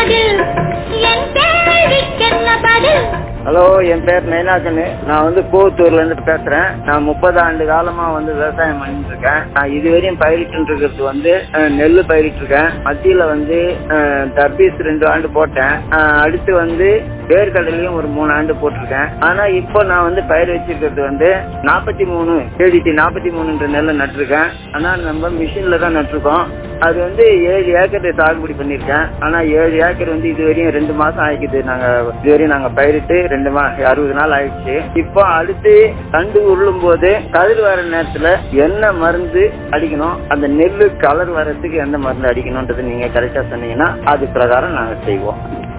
பதில் என் கேள்விக்கென்ன பதில் ஹலோ என் பேர் நைனாக்கனு நான் வந்து கோவத்தூர்ல இருந்து பேசுறேன் நான் முப்பது ஆண்டு காலமா வந்து விவசாயம் பண்ணிட்டு இருக்கேன் நான் இதுவரையும் பயிரிட்டு இருக்கிறது வந்து அஹ், நெல்லு பயிரிட்டு இருக்கேன் மத்தியில வந்து அஹ், தர்பீஸ் ரெண்டு ஆண்டு போட்டேன் அஹ், அடுத்து வந்து வேர்க்கடலையும் ஒரு மூணு ஆண்டு போட்டிருக்கேன் ஆனா இப்போ நான் வந்து பயிர் வச்சிருக்கிறது வந்து நாற்பத்தி மூணு கேடிடி நாற்பத்தி மூணுன்ற நெல்லை நட்டிருக்கேன் ஆனா நம்ம மிஷின்ல தான் நட்டிருக்கோம் அது வந்து ஏழு ஏக்கர் சாகுபடி பண்ணிருக்கேன் ஆனா ஏழு ஏக்கர் வந்து இதுவரையும் ரெண்டு மாசம் ஆயிக்குது நாங்க இதுவரையும் நாங்க பயிரிட்டு ரெண்டு மா அறுபது நாள் ஆயிடுச்சு இப்போ அடுத்து தண்டு உருளும் போது கதிர் வர நேரத்துல என்ன மருந்து அடிக்கணும் அந்த நெல்லு கலர் வர்றதுக்கு எந்த மருந்து அடிக்கணும்ன்றது நீங்க கரெக்டா சொன்னீங்கன்னா அது பிரகாரம் நாங்க செய்வோம்